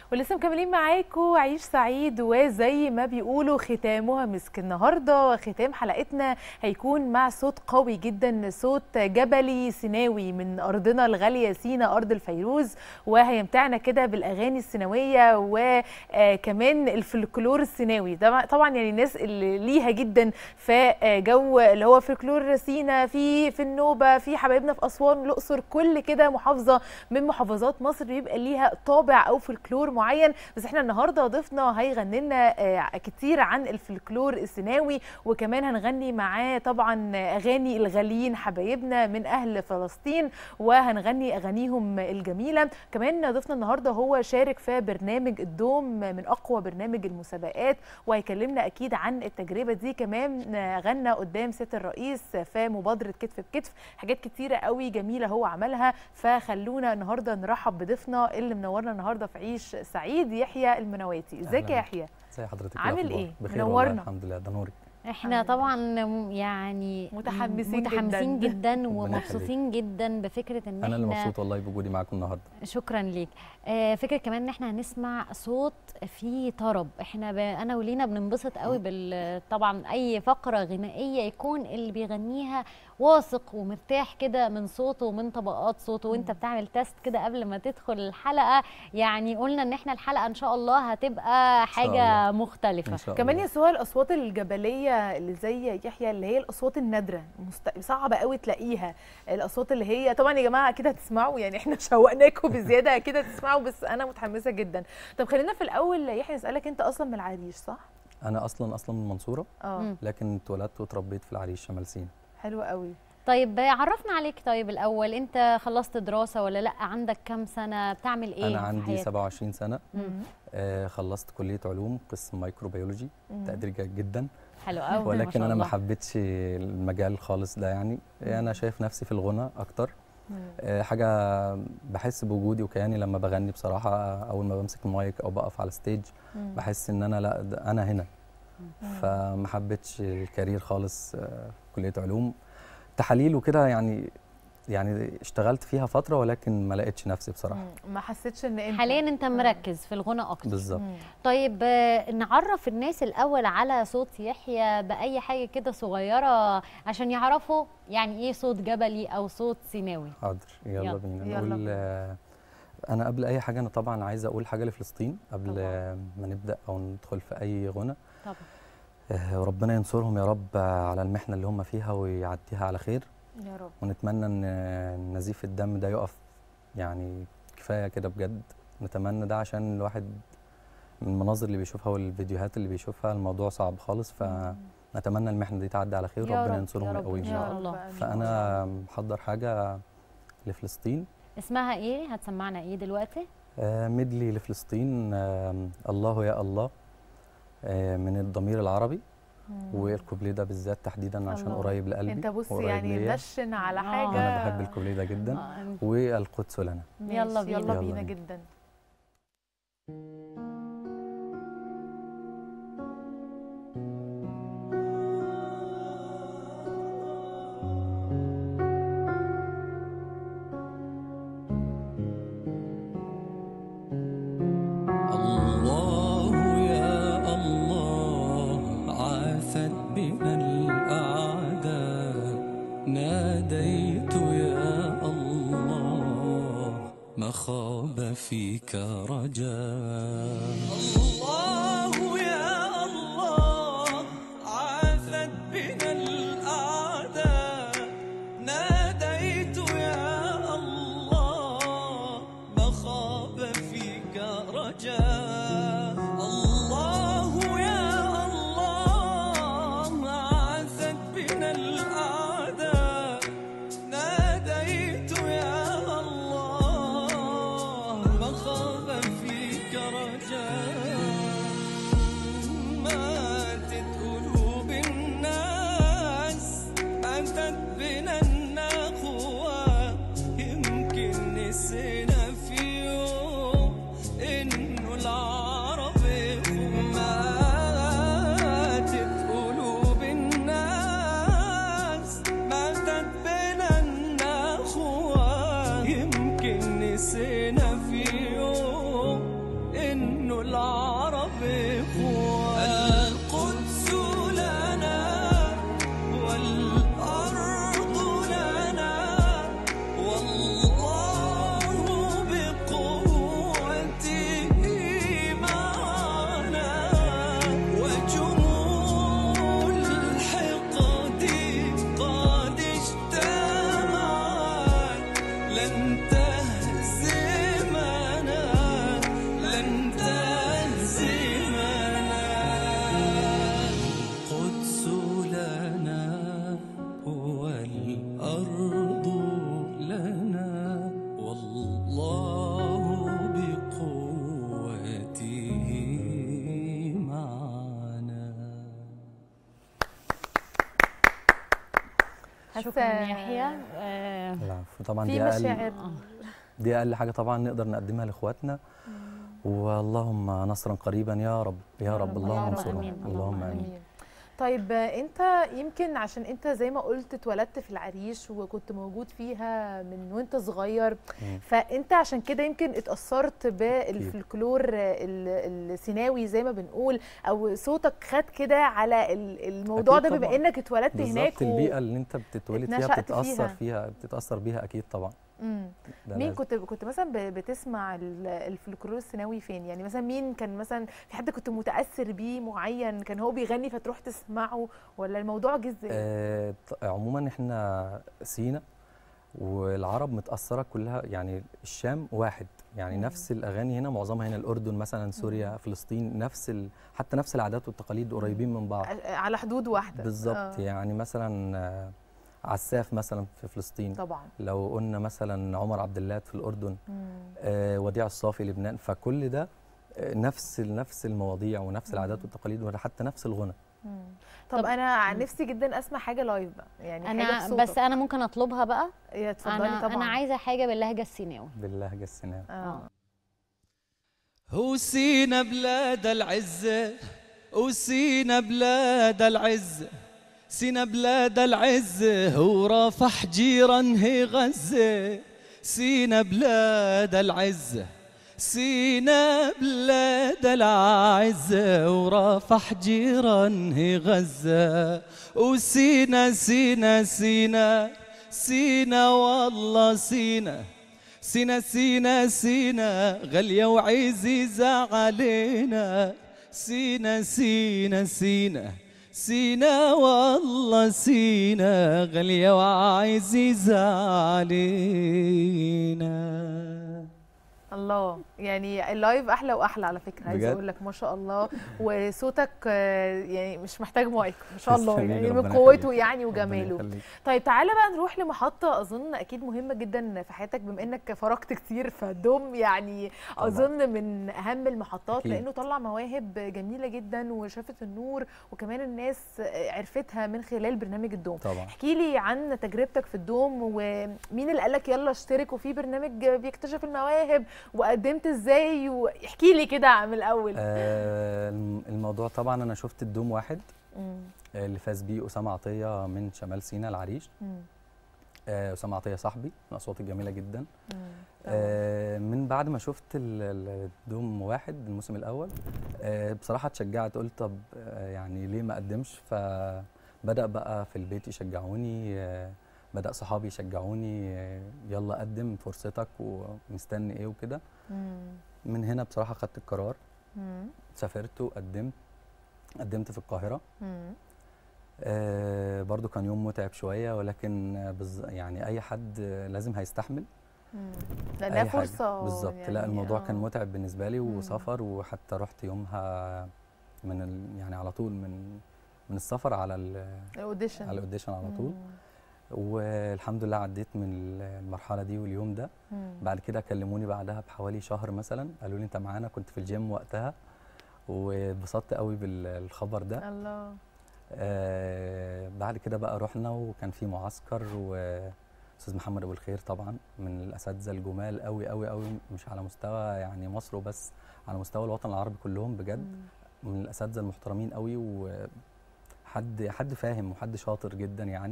ولسه مكملين معاكم عيش سعيد وزي ما بيقولوا ختامها مسك النهارده ختام حلقتنا هيكون مع صوت قوي جدا صوت جبلي سيناوي من ارضنا الغاليه سينا ارض الفيروز وهيمتعنا كده بالاغاني السيناويه وكمان الفلكلور السيناوي ده طبعا يعني الناس اللي ليها جدا في جو اللي هو فلكلور سينا في في النوبه في حبايبنا في اسوان الاقصر كل كده محافظه من محافظات مصر بيبقى ليها طابع او فلكلور معين بس احنا النهارده ضيفنا هيغني لنا كتير عن الفلكلور السيناوي وكمان هنغني معاه طبعا اغاني الغاليين حبايبنا من اهل فلسطين وهنغني اغانيهم الجميله كمان ضيفنا النهارده هو شارك في برنامج الدوم من اقوى برنامج المسابقات وهيكلمنا اكيد عن التجربه دي كمان غنى قدام سياده الرئيس في مبادره كتف بكتف حاجات كتيره قوي جميله هو عملها فخلونا النهارده نرحب بضيفنا اللي منورنا النهارده في عيش سعيد يحيى المنواتي ازيك يا يحيى ازي حضرتك عامل ايه بخير منورنا الحمد لله ده نورك احنا طبعا يعني متحمسين متحمسين جدا, جدا ربنا ومبسوطين جدا بفكره ان انا احنا اللي مبسوط والله بوجودي معاكم النهارده شكرا ليك آه فكره كمان ان احنا هنسمع صوت فيه طرب احنا ب... انا ولينا بننبسط قوي بال طبعا اي فقره غنائيه يكون اللي بيغنيها واثق ومرتاح كده من صوته ومن طبقات صوته وانت بتعمل تيست كده قبل ما تدخل الحلقه يعني قلنا ان احنا الحلقه ان شاء الله هتبقى حاجه مختلفه إن شاء كمان الله. يا سهى الاصوات الجبليه اللي زي يحيى اللي هي الاصوات النادره مست... صعبه قوي تلاقيها الاصوات اللي هي طبعا يا جماعه اكيد هتسمعوا يعني احنا شوقناكم بزياده اكيد هتسمعوا بس انا متحمسه جدا طب خلينا في الاول يحيى نسالك انت اصلا من العريش صح انا اصلا اصلا من المنصوره اه مم. لكن اتولدت واتربيت في العريش شمال سينا حلو قوي طيب عرفنا عليك طيب الاول انت خلصت دراسه ولا لا عندك كام سنه بتعمل ايه انا في عندي حياتك؟ 27 سنه مم. آه خلصت كليه علوم قسم مايكروبيولوجي مم. تقدير جيد جدا حلو قوي ما ولكن شاء انا ما الله. حبيتش المجال خالص ده يعني انا شايف نفسي في الغنى اكتر مم. آه، حاجه بحس بوجودي وكياني لما بغني بصراحه اول ما بمسك المايك او بقف على الستيج مم. بحس ان انا لا ده انا هنا فما حبيتش الكارير خالص آه، في كليه علوم تحاليل وكده يعني يعني اشتغلت فيها فتره ولكن ما لقيتش نفسي بصراحه مم. ما حسيتش ان انت حاليا انت مركز في الغنى اكتر بالظبط مم. طيب آه، نعرف الناس الاول على صوت يحيى باي حاجه كده صغيره عشان يعرفوا يعني ايه صوت جبلي او صوت سيناوي حاضر يلا, يلا. بينا يلا نقول بينا. آه، انا قبل اي حاجه انا طبعا عايز اقول حاجه لفلسطين قبل طبعاً. آه، ما نبدا او ندخل في اي غنى طبعا آه، ربنا ينصرهم يا رب آه، على المحنه اللي هم فيها ويعديها على خير يا رب ونتمنى ان آه، نزيف الدم ده يقف يعني كفايه كده بجد نتمنى ده عشان الواحد من المناظر اللي بيشوفها والفيديوهات اللي بيشوفها الموضوع صعب خالص فنتمنى المحنه دي تعدي على خير يا ربنا رب، ينصرهم يا رب ويقويهم إن يا شاء رب. الله. آمين. فانا محضر حاجه لفلسطين اسمها ايه هتسمعنا ايه دلوقتي آه، ميدلي لفلسطين آه، الله يا الله آه، من الضمير العربي مم. والكوبليه ده بالذات تحديدا عشان الله. قريب لقلبي انت بص وقريب يعني ليا. نشن على آه. حاجه انا بحب الكوبليه ده جدا آه، والقدس لنا ماشي، يلا بينا. يلا يلا بينا بينا. جدا الله يا الله عافت بنا الأعداء ناديت يا الله ما خاب فيك رجاء الله يا الله عافت بنا الأعداء ناديت يا الله ما خاب فيك رجاء الله يا الله عازت بنا الأعداء ناديت يا الله ما خاب فيك رجاء شكرا يا يحيى آه، العفو طبعا في دي اقل مشاعر دي اقل حاجه طبعا نقدر نقدمها لاخواتنا واللهم نصرا قريبا يا رب يا رب اللهم اللهم انصرنا آمين، اللهم اللهم امين آمين. طيب آه، انت يمكن عشان انت زي ما قلت اتولدت في العريش وكنت موجود فيها من وانت صغير مم. فانت عشان كده يمكن اتأثرت بالفلكلور ال- السيناوي زي ما بنقول او صوتك خد كده على ال- الموضوع أكيد ده بما طبعاً. انك اتولدت هناك بالظبط البيئه اللي انت بتتولد فيها اتنشأت بتتاثر فيها. فيها بتتاثر بيها اكيد طبعا مم. ده مين لازم. كنت كنت مثلا ب- بتسمع ال- الفلكلور السيناوي فين يعني مثلا مين كان مثلا في حد كنت متاثر بيه معين كان هو بيغني فتروح تسمعه ولا الموضوع جه ازاي آه ط- عموما احنا سينا والعرب متاثره كلها يعني الشام واحد يعني مم. نفس الاغاني هنا معظمها هنا الاردن مثلا سوريا فلسطين نفس ال... حتى نفس العادات والتقاليد قريبين من بعض ع- على حدود واحده بالظبط آه. يعني مثلا آه، عساف مثلا في فلسطين طبعا لو قلنا مثلا عمر عبد اللات في الاردن مم. آه، وديع الصافي لبنان فكل ده آه، نفس نفس المواضيع ونفس العادات مم. والتقاليد وحتى نفس الغنى مم. طب, طب- انا نفسي جدا اسمع حاجه لايف بقى يعني حاجه انا بصوتك. بس انا ممكن اطلبها بقى يا اتفضلي انا طبعا انا عايزه حاجه باللهجه السيناوي باللهجه السيناوي آه. هو سينا بلاد العزة وسينا بلاد العزة سينا بلاد العزة ورافح جيران هي غزة سينا بلاد العزة سينا بلاد العزة ورافح جيران هي غزة وسينا سينا سينا سينا والله سينا سينا سينا سينا غالية وعزيزة علينا سينا سينا سينا سينا والله سينا غالية وعزيزة علينا الله يعني اللايف احلى واحلى على فكره عايزه بجد؟ اقول لك ما شاء الله وصوتك آه، يعني مش محتاج مايك ما شاء الله تسلمي لي، يعني من ربنا قوته يخليك. يعني ربنا وجماله يخليك. طيب تعالى بقى نروح لمحطة أظن أكيد مهمة جدا في حياتك بما إنك فرجت كتير فدوم يعني طبعاً. أظن من أهم المحطات أكيد. لأنه طلع مواهب جميلة جدا وشافت النور وكمان الناس عرفتها من خلال برنامج الدوم طبعا احكي لي عن تجربتك في الدوم ومين اللي قالك يلا اشتركوا في برنامج بيكتشف المواهب وقدمت ازاي واحكي لي كده من الأول آه الم- الموضوع طبعا انا شفت الدوم واحد مم. آه، اللي فاز بيه اسامه عطيه من شمال سينا العريش مم. آه، اسامه عطيه صاحبي من الاصوات الجميله جدا مم. طبعاً. آه، من بعد ما شفت ال- ال- الدوم واحد الموسم الاول آه، بصراحه اتشجعت قلت طب آه، يعني ليه ما اقدمش فبدا بقى في البيت يشجعوني آه، بدا صحابي يشجعوني آه، يلا قدم فرصتك ومستني ايه وكده مم. من هنا بصراحه خدت القرار مم. سافرت وقدمت قدمت في القاهره مم. آه برضو كان يوم متعب شويه ولكن آه، بز يعني اي حد آه، لازم هيستحمل مم. لانها أي حاجة. فرصه بالظبط يعني لا الموضوع كان آه. متعب بالنسبه لي مم. وسفر وحتى رحت يومها من ال يعني على طول من من السفر على ال- الاوديشن على الاوديشن على طول مم. والحمد لله عديت من المرحله دي واليوم ده مم. بعد كده كلموني بعدها بحوالي شهر مثلا قالوا لي انت معانا كنت في الجيم وقتها واتبسطت قوي بالخبر ده الله آه بعد كده بقى رحنا وكان في معسكر واستاذ محمد ابو الخير طبعا من الاساتذه الجمال قوي قوي قوي مش على مستوى يعني مصر وبس على مستوى الوطن العربي كلهم بجد مم. من الاساتذه المحترمين قوي وحد حد فاهم وحد شاطر جدا يعني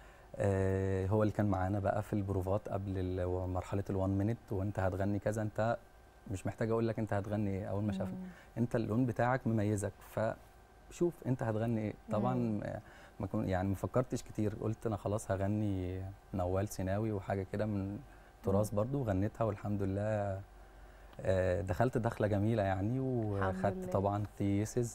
آه هو اللي كان معانا بقى في البروفات قبل ال- مرحله الوان مينيت وانت هتغني كذا انت مش محتاج اقول لك انت هتغني ايه اول ما شافني مم. انت اللون بتاعك مميزك فشوف انت هتغني ايه طبعا مم. ما- ما كن يعني ما فكرتش كتير قلت انا خلاص هغني موال سيناوي وحاجه كده من تراث برضو غنيتها والحمد لله آه، دخلت دخله جميله يعني وخدت لله. طبعا ثيسز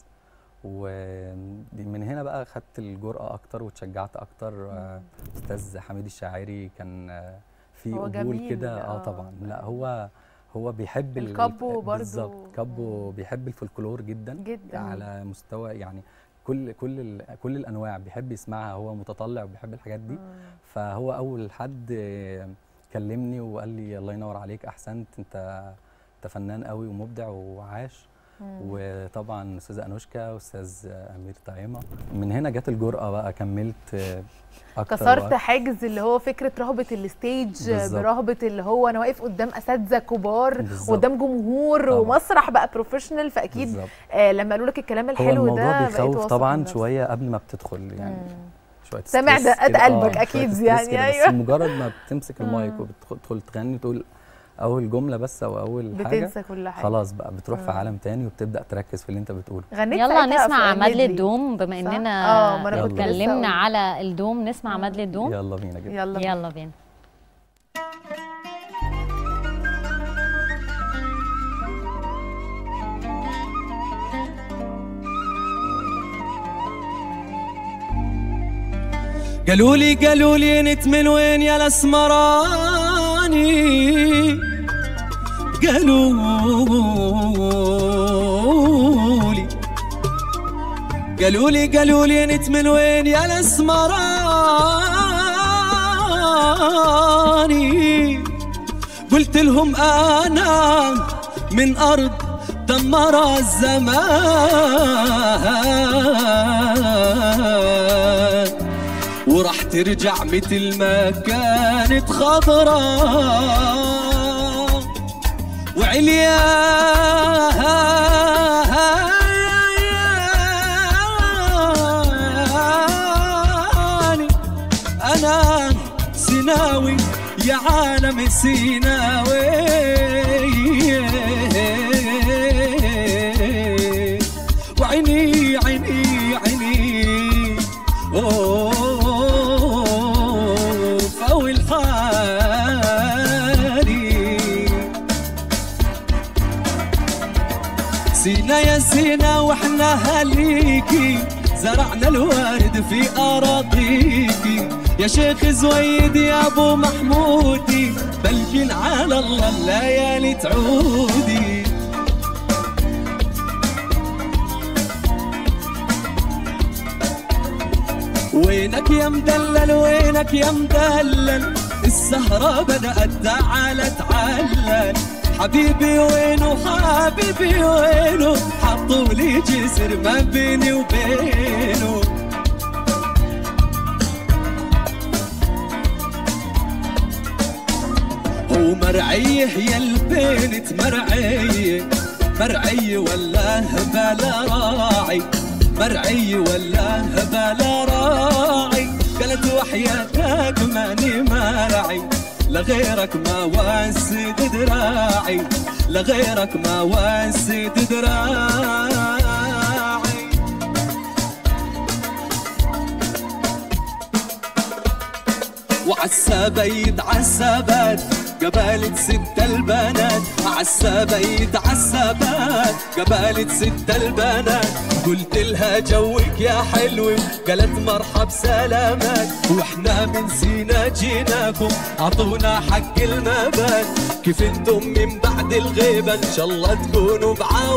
ومن هنا بقى خدت الجرأة أكتر وتشجعت أكتر آه، أستاذ حميد الشاعري كان آه، في هو قبول جميل، كده آه. اه طبعا لا هو هو بيحب ال- الكابو برضو. بالظبط كابو بيحب الفولكلور جدا جدا على مستوى يعني كل كل ال- كل الانواع بيحب يسمعها هو متطلع وبيحب الحاجات دي مم. فهو اول حد آه، كلمني وقال لي الله ينور عليك احسنت انت انت فنان قوي ومبدع وعاش وطبعا استاذه انوشكا واستاذ امير طعيمه من هنا جت الجرأه بقى كملت آه، اكتر كسرت وأكتر. حاجز اللي هو فكره رهبه الستيج بالظبط. برهبه اللي هو انا واقف قدام اساتذه كبار بالظبط. قدام جمهور طبعا. ومسرح بقى بروفيشنال فاكيد بالظبط. آه لما قالوا لك الكلام هو الحلو ده الموضوع بقيت بيخوف واثق طبعا من نفسك. شويه قبل ما بتدخل يعني مم. شويه سامع ستريس دقات كده، قلبك آه، أكيد شوية يعني، ستريس كده، أيوة. بس مجرد ما بتمسك المايك مم. وبتدخل تغني تقول اول جمله بس او اول حاجه بتنسى كل حاجه خلاص بقى بتروح في مم. عالم تاني وبتبدا تركز في اللي انت بتقوله غنيت يلا ساعتها نسمع في مدلة medley. دوم بما صح؟ اننا اه ما انا كنت يلا. لسه اتكلمنا أقول. على الدوم نسمع مم. مدلة دوم يلا بينا جدا يلا بينا. يلا بينا قالوا لي قالوا لي انت من وين يا الاسمراني قالوا لي قالوا لي قالوا لي انت من وين يا الاسمراني قلت لهم انا من ارض دمر الزمان وراح ترجع مثل ما كانت خضراء وعلياني انا سيناوي يا عالم سيناوي وعيني عيني عيني اوه فوي الحالي سينا يا سينا واحنا هليكي زرعنا الورد في اراضيكي يا شيخ زويد يا ابو محمودي بلكن على الله الليالي تعودي وينك يا مدلل وينك يا مدلل السهرة بدأت تعال تعلل حبيبي وينه حبيبي وينه حطوا لي جسر ما بيني وبينه هو مرعيه يا البنت مرعيه مرعيه ولا هبل راعي مرعي ولا هبل راعي قالت وحياتك ماني مرعي لغيرك ما واسد دراعي لغيرك ما واسد دراعي وعالسبايد عالسبات قبالة ست البنات عالسبايد عالسبات قبالة ست البنات قلت لها جوك يا حلوة قالت مرحب سلامات واحنا من سينا جيناكم اعطونا حق المبات كيف انتم من بعد الغيبة ان شاء الله تكونوا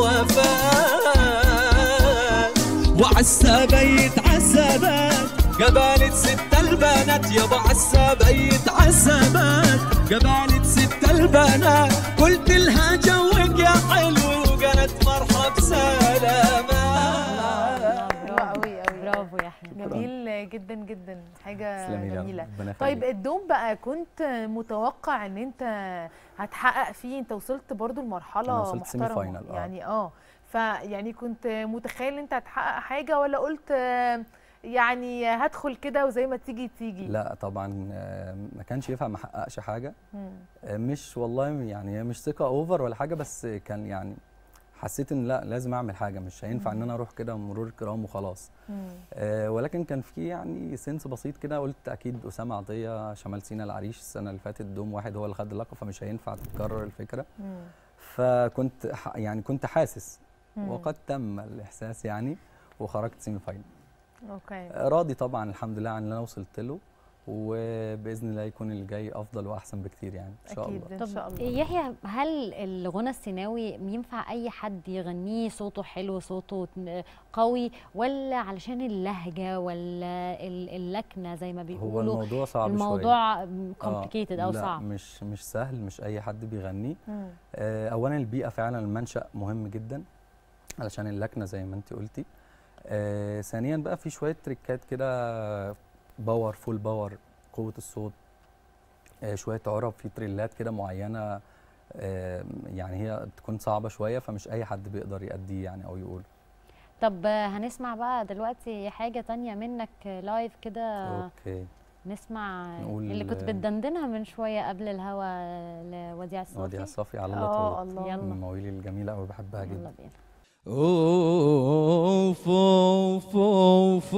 بعوافات وعالسبايت عالسبات قبالة ست البنات يابا عالسبايت عالسبات قبالة ست البنات قلت لها جوك يا حلو وقالت مرحب سلامات حلوة قوي قوي برافو يا يحيى جميل جدا جدا حاجه تسلمي لي يا جميله ربنا طيب يخليك. الدوم بقى كنت متوقع ان انت هتحقق فيه انت وصلت برضو لمرحله أنا وصلت سيمي محترمه فاينل، آه. يعني اه فيعني كنت متخيل ان انت هتحقق حاجه ولا قلت آه، يعني هدخل كده وزي ما تيجي تيجي لا طبعا آه، ما كانش ينفع ما احققش حاجه مم. آه، مش والله يعني هي مش ثقه اوفر ولا حاجه بس كان يعني حسيت ان لا لازم اعمل حاجه مش هينفع ان انا اروح كده مرور الكرام وخلاص مم. آه، ولكن كان في يعني سنس بسيط كده قلت اكيد اسامه عطيه شمال سينا العريش السنه اللي فاتت دوم واحد هو اللي خد اللقب فمش هينفع تتكرر الفكره مم. فكنت ح- يعني كنت حاسس مم. وقد تم الاحساس يعني وخرجت سيمي فاينل اوكي راضي طبعا الحمد لله عن اللي انا وصلت له وباذن الله يكون اللي جاي افضل واحسن بكتير يعني ان شاء اكيد الله ان شاء طب الله يحيى هل الغنى السيناوي ينفع اي حد يغنيه صوته حلو صوته قوي ولا علشان اللهجه ولا ال- اللكنه زي ما هو بيقولوا الموضوع صعب شويه الموضوع آه، كومبليكيتد او لا، صعب مش مش سهل مش اي حد بيغنيه مم. آه، اولا البيئه فعلا المنشا مهم جدا علشان اللكنه زي ما انت قلتي آه ثانيا بقى في شويه تريكات كده باور فول باور قوه الصوت آه شويه عرب في تريلات كده معينه آه يعني هي تكون صعبه شويه فمش اي حد بيقدر يأديه يعني او يقول طب آه، هنسمع بقى دلوقتي حاجه تانية منك آه، لايف كده اوكي نسمع نقول- اللي كنت بتدندنها من شويه قبل الهوا آه، لوديع الصوفي وديع الصافي على الله اه طول الله يلا. من المواويل الجميله قوي بحبها جدا يلا بينا اوف اوف اوف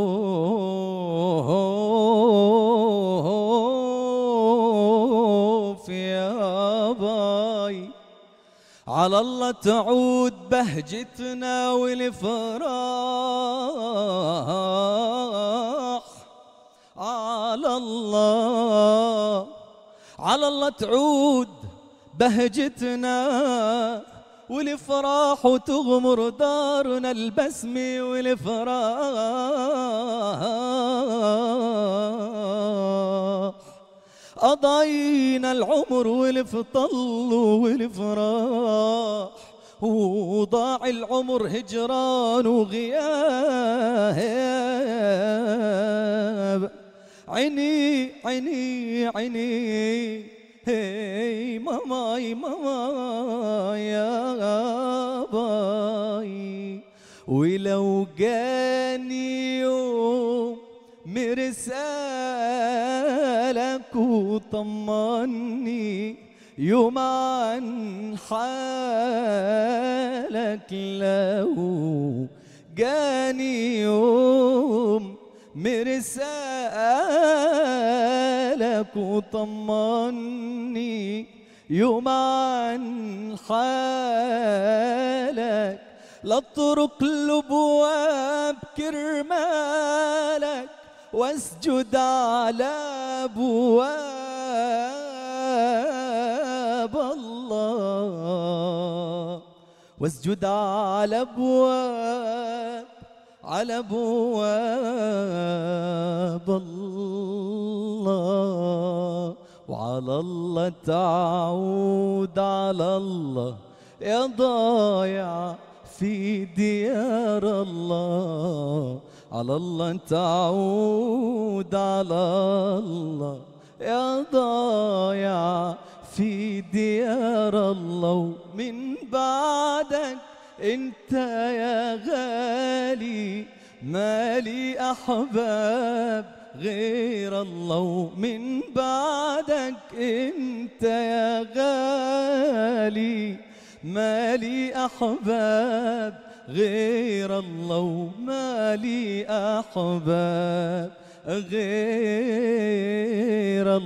اوف يا باي على الله تعود بهجتنا والفراح على الله على الله تعود بهجتنا والافراح وتغمر دارنا البسم والافراح قضينا العمر والفطل والفراح وضاع العمر هجران وغياب عيني عيني عيني هي ماماي ماما يا باي ولو جاني يوم مرسالك وطمني يوم عن حالك لو جاني يوم مرسالك وطمني يوم عن حالك لا اترك الابواب كرمالك واسجد على ابواب الله واسجد على ابواب على ابواب الله وعلى الله تعود على الله يا ضايع في ديار الله على الله تعود على الله يا ضايع في ديار الله من بعدك انت يا غالي مالي احباب غير الله من بعدك انت يا غالي مالي احباب غير الله مالي احباب غير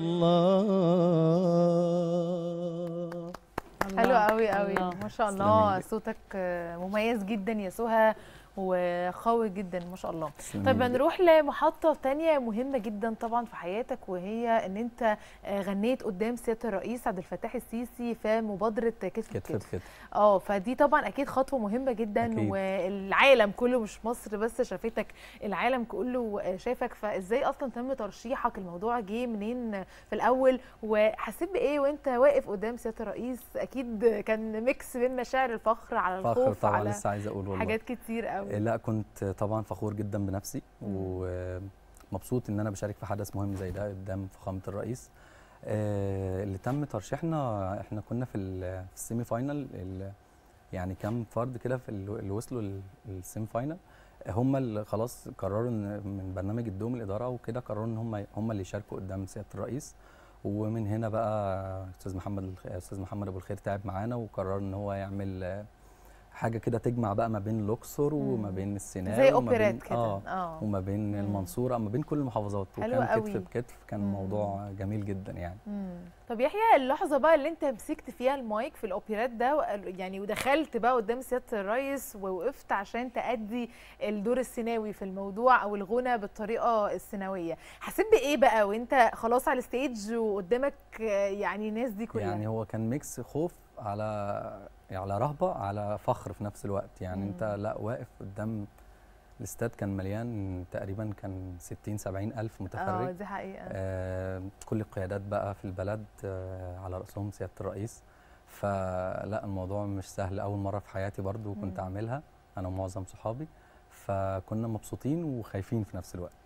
الله حلو قوي قوي الله. ما شاء تسلمي الله لي. صوتك آه، مميز جدا يا سهى وقوي جدا ما شاء الله تسلمي طيب لي. هنروح لمحطة تانية مهمة جدا طبعا في حياتك وهي ان انت آه، غنيت قدام سيادة الرئيس عبد الفتاح السيسي في مبادرة كتف كتف بكتف بكتف اه فدي طبعا اكيد خطوة مهمة جدا أكيد. والعالم كله مش مصر بس شافتك العالم كله آه، شافك فازاي اصلا تم ترشيحك الموضوع جه منين في الاول وحسيت بايه وانت واقف قدام سيادة الرئيس اكيد كان ميكس بين مشاعر الفخر على فخر الخوف طبعا على لسه عايز اقول والله حاجات كتير قوي لا كنت طبعا فخور جدا بنفسي مم. ومبسوط ان انا بشارك في حدث مهم زي ده قدام فخامه الرئيس آه، اللي تم ترشيحنا احنا كنا في ال- في السيمي فاينل ال- يعني كام فرد كده في ال- اللي وصلوا لل- للسيمي فاينل هم اللي خلاص قرروا ان من برنامج الدوم الاداره وكده قرروا ان هم هم اللي يشاركوا قدام سياده الرئيس ومن هنا بقى استاذ محمد الخ- استاذ محمد ابو الخير تعب معانا وقرر ان هو يعمل آه، حاجه كده تجمع بقى ما بين الاقصر وما مم. بين السيناء زي وما بين- اوبرات كده اه اه وما بين مم. المنصوره ما بين كل المحافظات حلو وكان قوي. كتف بكتف كان مم. موضوع جميل جدا يعني مم. طب يحيى اللحظه بقى اللي انت مسكت فيها المايك في الاوبرات ده وقال- يعني ودخلت بقى قدام سياده الرئيس ووقفت عشان تأدي الدور السيناوي في الموضوع او الغنى بالطريقه السيناويه حسيت بايه بقى وانت خلاص على الستيج وقدامك آه، يعني الناس دي كلها يعني هو كان ميكس خوف على على رهبه على فخر في نفس الوقت يعني مم. انت لا واقف قدام الاستاد كان مليان تقريبا كان 60 70 الف اه متفرج دي حقيقه آه كل القيادات بقى في البلد آه على راسهم سياده الرئيس فلا الموضوع مش سهل اول مره في حياتي برضو كنت مم. اعملها انا ومعظم صحابي فكنا مبسوطين وخايفين في نفس الوقت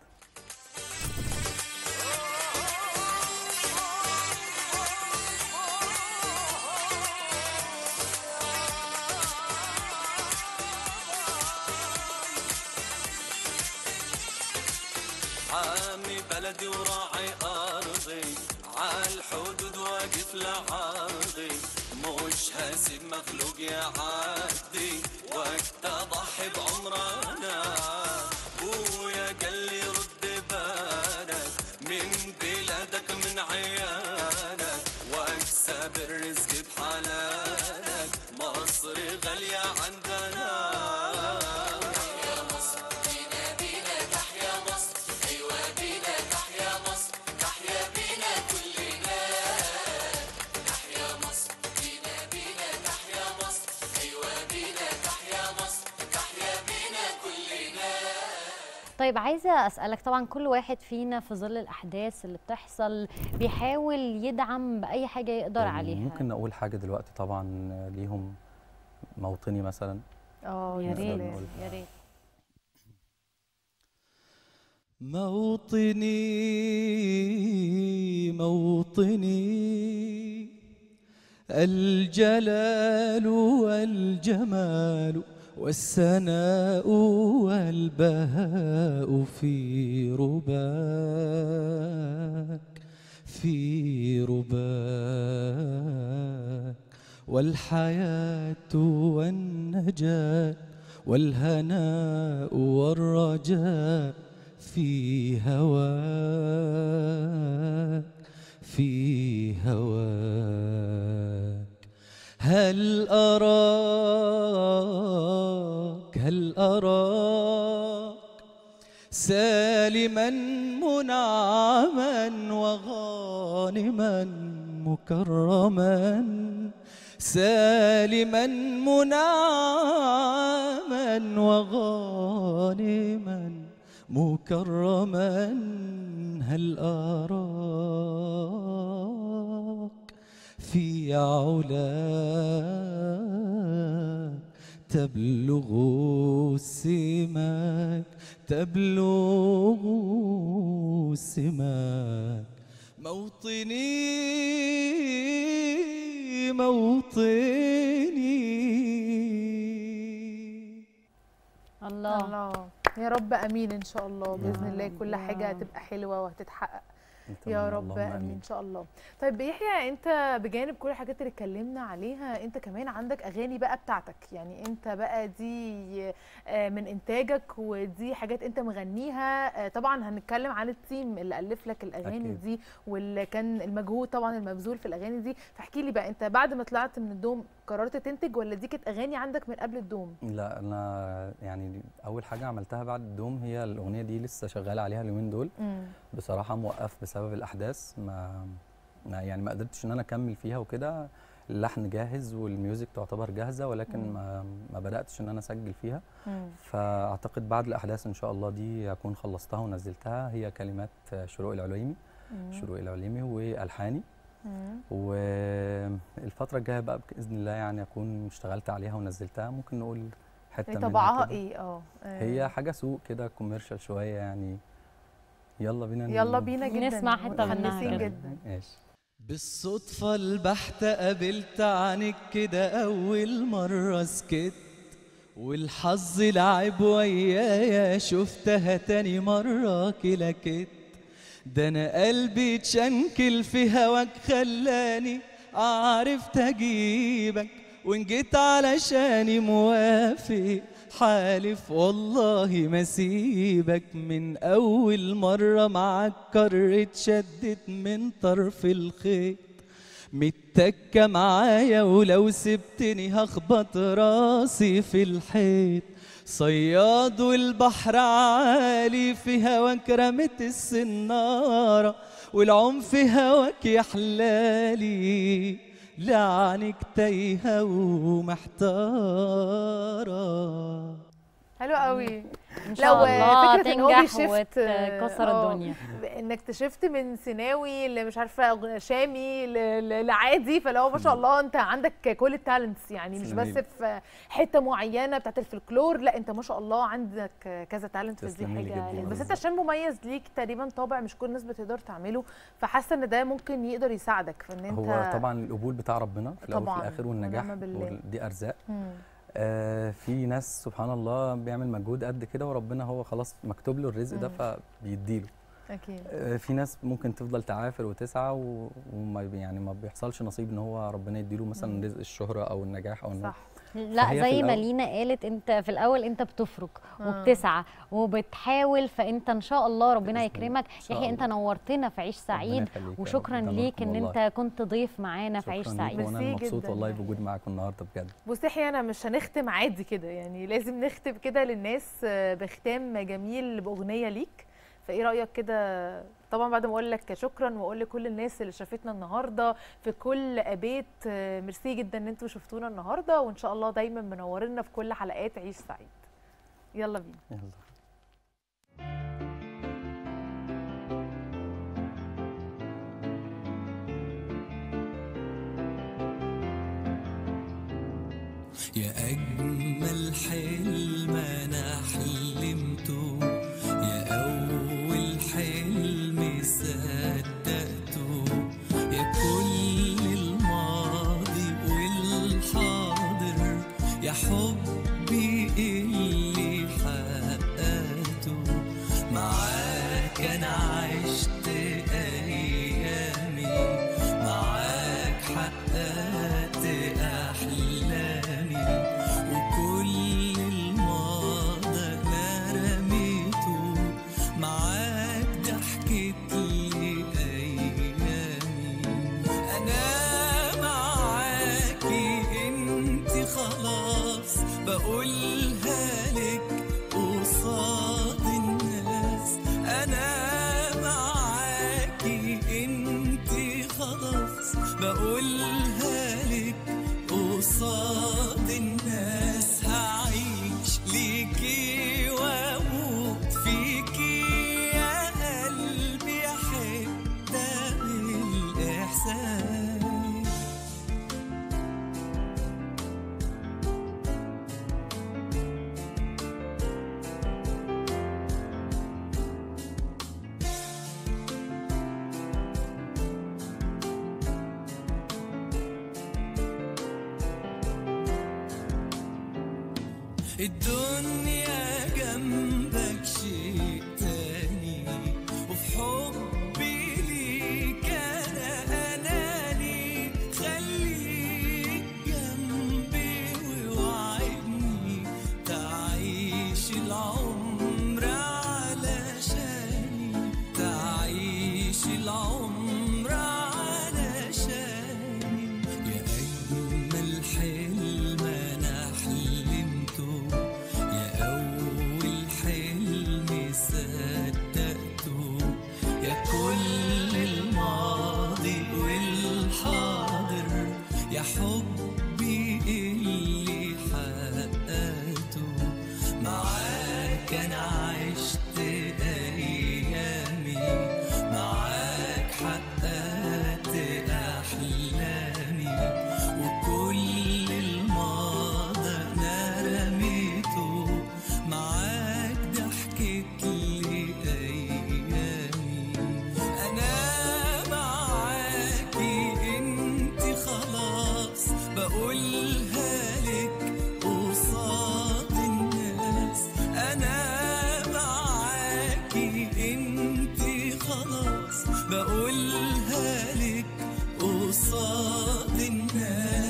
عامي بلدي وراعي أرضي عالحدود واقف لعرضي مش هسيب مخلوق يعدي وقت أضحي بعمرنا بويا قال لي رد بالك من بلادك من عيالك واكسب الرزق بحلالك مصر غالية عندنا طيب عايزه اسالك طبعا كل واحد فينا في ظل الاحداث اللي بتحصل بيحاول يدعم باي حاجه يقدر عليها ممكن نقول حاجه دلوقتي طبعا ليهم موطني مثلا اه يا نقدر ريت نقول. يا ريت موطني موطني الجلال والجمال والسناء والبهاء في رباك في رباك والحياة والنجاة والهناء والرجاء في هواك في هواك هل أراك هل أراك سالما منعما وغانما مكرما سالما منعما وغانما مكرما هل أراك في علاك تبلغ السماك تبلغ السماك موطني موطني الله الله يا رب امين ان شاء الله باذن يا الله رب، كل يا حاجه رب. هتبقى حلوه وهتتحقق نتمنى يا رب اللهم امين ان شاء الله طيب يحيى انت بجانب كل الحاجات اللي اتكلمنا عليها انت كمان عندك اغاني بقى بتاعتك يعني انت بقى دي آه، من انتاجك ودي حاجات انت مغنيها آه، طبعا هنتكلم عن التيم اللي الف لك الاغاني أكيد. دي واللي كان المجهود طبعا المبذول في الاغاني دي فاحكي لي بقى انت بعد ما طلعت من الدوم قررت تنتج ولا دي كانت اغاني عندك من قبل الدوم لا انا يعني اول حاجه عملتها بعد الدوم هي الاغنيه دي لسه شغال عليها اليومين دول امم بصراحه موقف بسبب الاحداث ما ما- يعني ما قدرتش ان انا اكمل فيها وكده اللحن جاهز والميوزك تعتبر جاهزه ولكن مم. ما ما بداتش ان انا اسجل فيها امم فاعتقد بعد الاحداث ان شاء الله دي اكون خلصتها ونزلتها هي كلمات شروق العليمي شروق العليمي والحاني والفتره الجايه بقى باذن الله يعني اكون اشتغلت عليها ونزلتها ممكن نقول حته هي منها طبعها كده. ايه اه هي حاجه سوق كده كوميرشال شويه يعني يلا بينا يلا ن- بينا جدا نسمع حتة منها متحمسين كده. جدا ماشي بالصدفة البحتة قابلت عنك كده أول مرة سكت والحظ لعب ويايا شفتها تاني مرة كلاكت ده أنا قلبي اتشنكل في هواك خلاني عرفت أجيبك وإن جيت علشاني موافق حالف والله ما سيبك من أول مرة معاك كرت شدت من طرف الخيط متكة معايا ولو سبتني هخبط راسي في الحيط صياد والبحر عالي في هواك رمت السنارة والعم في هواك يا حلالي لعنك تايهة ومحتارة حلو قوي ان شاء لو الله فكرة إن هو تنجح بيشفت، وتكسر آه، الدنيا انك تشفت من سيناوي اللي مش عارفه شامي ل- ل- لعادي فلو ما شاء الله انت عندك كل التالنتس يعني مش بس تسلميلي. في حته معينه بتاعت الفلكلور لا انت ما شاء الله عندك كذا تالنت فدي تسلميلي حاجه جداً. بس انت عشان مميز ليك تقريبا طابع مش كل الناس بتقدر تعمله فحاسه ان ده ممكن يقدر يساعدك في ان انت هو طبعا القبول بتاع ربنا في الاول طبعاً، وفي الاخر والنجاح ونعم بالله. وال- دي ارزاق مم. آه في ناس سبحان الله بيعمل مجهود قد كده وربنا هو خلاص مكتوب له الرزق ده مم. فبيديله اكيد آه في ناس ممكن تفضل تعافر وتسعى و- وما بي- يعني ما بيحصلش نصيب ان هو ربنا يديله مم. مثلا رزق الشهره او النجاح او النجاح صح لا فهي في زي ما الأول- لينا قالت انت في الاول انت بتفرك آه. وبتسعى وبتحاول فانت ان شاء الله ربنا بإذن يكرمك شاء يحيى انت الله. نورتنا في عيش سعيد ربنا يخليك يا وشكرا رب. ده ليك ان نوركم والله. انت كنت ضيف معانا في عيش شكراً سعيد ليكم وانا ميرسي مبسوط جداً والله يعني. بوجودي معاكم النهارده بجد بصي يحيى انا مش هنختم عادي كده يعني لازم نختم كده للناس آه، بختام جميل باغنيه ليك فايه رايك كده طبعا بعد ما اقول لك شكرا واقول لكل الناس اللي شافتنا النهارده في كل ابيت آه، ميرسي جدا ان انتوا شفتونا النهارده وان شاء الله دايما منورنا في كل حلقات عيش سعيد يلا بينا يلا يا أجمل حلم أنا حلمته يا أول حلم صدقته يا كل الماضي والحاضر يا حبي اللي حققته معاك أنا عشت أيامي معاك حققت أحلامي وكل الماضي أنا رميته معاك ضحكت لي أيامي أنا معاكي أنت خلاص بقولها لك قصاد الناس أنا معاكي أنت خلاص بقولها لك قصاد الناس هعيش ليكي واموت فيكي يا قلبي يا حتة من الإحساس الدنيا جنبك شيء تاني وفي حبي ليك انا اناني خليك جنبي ووعدني تعيش العمر علشاني تعيش العمر علشاني يا أجمل حلم أنا حلمته يا أول حلم صدقته يا كل الماضي والحاضر يا حبي اللي حققته معاك أنا عشت أيامي معاك حققت أحلامي وكل الماضي أنا رميته معاك ضحكت لي أيامي أنا معاكي أنت خلاص بقولها لك قصاد الناس أنا معاكي أنت خلاص بقولها لك قصاد الناس